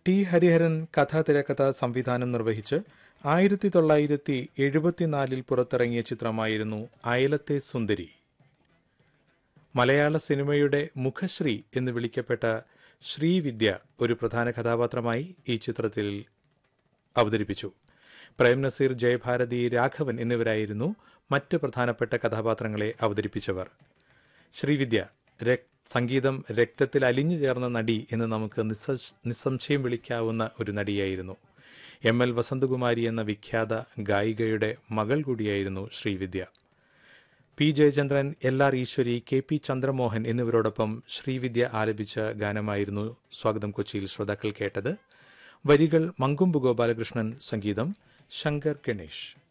T Hariharan കഥാ തിരക്കഥ സംവിധാനം നിർവഹിച്ച് ആയിരത്തി തൊള്ളായിരത്തി എഴുപത്തിനാലിൽ പുറത്തിറങ്ങിയ ചിത്രമായിരുന്നു അയലത്തെ സുന്ദരി മലയാള സിനിമയുടെ മുഖശ്രീ എന്ന് വിളിക്കപ്പെട്ട ശ്രീവിദ്യ ഒരു പ്രധാന കഥാപാത്രമായി ഈ ചിത്രത്തിൽ അവതരിപ്പിച്ചു പ്രേം നസീർ ജയഭാരതി രാഘവൻ എന്നിവരായിരുന്നു മറ്റ് പ്രധാനപ്പെട്ട കഥാപാത്രങ്ങളെ അവതരിപ്പിച്ചവർ ശ്രീവിദ്യ രക്- സംഗീതം രക്തത്തിൽ അലിഞ്ഞു ചേർന്ന നടി എന്ന് നമുക്ക് നിസ്സ- നിസ്സംശയം വിളിക്കാവുന്ന ഒരു നടിയായിരുന്നു എം എൽ വസന്തകുമാരി എന്ന വിഖ്യാത ഗായികയുടെ മകൾ കൂടിയായിരുന്നു Srividya P Jayachandran L R Eswari K P Chandramohan എന്നിവരോടൊപ്പം ശ്രീവിദ്യ ആലപിച്ച ഗാനമായിരുന്നു സ്വാഗതം കൊച്ചിയിൽ ശ്രോതാക്കൾ കേട്ടത് വരികൾ മങ്കുമ്പ് ഗോപാലകൃഷ്ണൻ സംഗീതം ശങ്കർ ഗണേഷ്